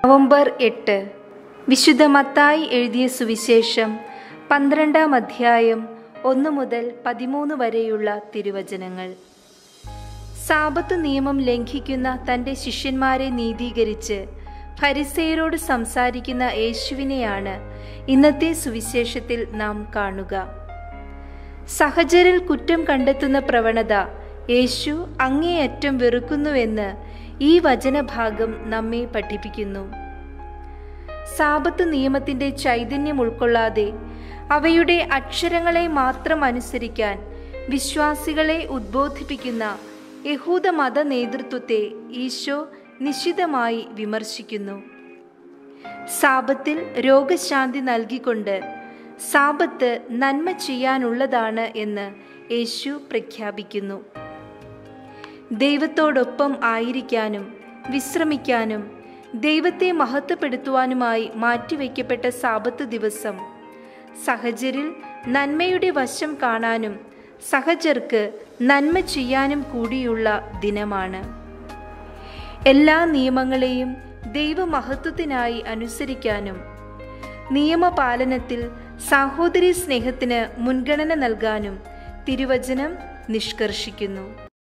November എട്ട് വിശുദ്ധ മത്തായി എഴുതിയ സുവിശേഷം പന്ത്രണ്ടാം അധ്യായം ഒന്ന് മുതൽ പതിമൂന്ന് വരെയുള്ള തിരുവചനങ്ങൾ സാപത്ത് നിയമം ലംഘിക്കുന്ന തൻ്റെ ശിഷ്യന്മാരെ നീതീകരിച്ച് ഫരിസേയരോട് സംസാരിക്കുന്ന യേശുവിനെയാണ് ഇന്നത്തെ സുവിശേഷത്തിൽ നാം കാണുക സഹചരിൽ കുറ്റം കണ്ടെത്തുന്ന പ്രവണത യേശു അങ്ങേയറ്റം വെറുക്കുന്നുവെന്ന് ഈ വചനഭാഗം നമ്മെ പഠിപ്പിക്കുന്നു സാപത്ത് നിയമത്തിന്റെ ചൈതന്യം ഉൾക്കൊള്ളാതെ അവയുടെ അക്ഷരങ്ങളെ മാത്രം അനുസരിക്കാൻ വിശ്വാസികളെ ഉദ്ബോധിപ്പിക്കുന്ന യഹൂദ മത നേതൃത്വത്തെ ഈശോ നിശിതമായി വിമർശിക്കുന്നു സാപത്തിൽ രോഗശാന്തി നൽകിക്കൊണ്ട് സാപത്ത് നന്മ ചെയ്യാനുള്ളതാണ് എന്ന് യേശു പ്രഖ്യാപിക്കുന്നു ദൈവത്തോടൊപ്പം ആയിരിക്കാനും വിശ്രമിക്കാനും ദൈവത്തെ മഹത്വപ്പെടുത്തുവാനുമായി മാറ്റിവെക്കപ്പെട്ട സാപത്ത് ദിവസം സഹജരിൽ നന്മയുടെ വശം കാണാനും സഹജർക്ക് നന്മ ചെയ്യാനും കൂടിയുള്ള ദിനമാണ് എല്ലാ നിയമങ്ങളെയും ദൈവമഹത്വത്തിനായി അനുസരിക്കാനും നിയമപാലനത്തിൽ സാഹോദരി സ്നേഹത്തിന് മുൻഗണന നൽകാനും തിരുവചനം നിഷ്കർഷിക്കുന്നു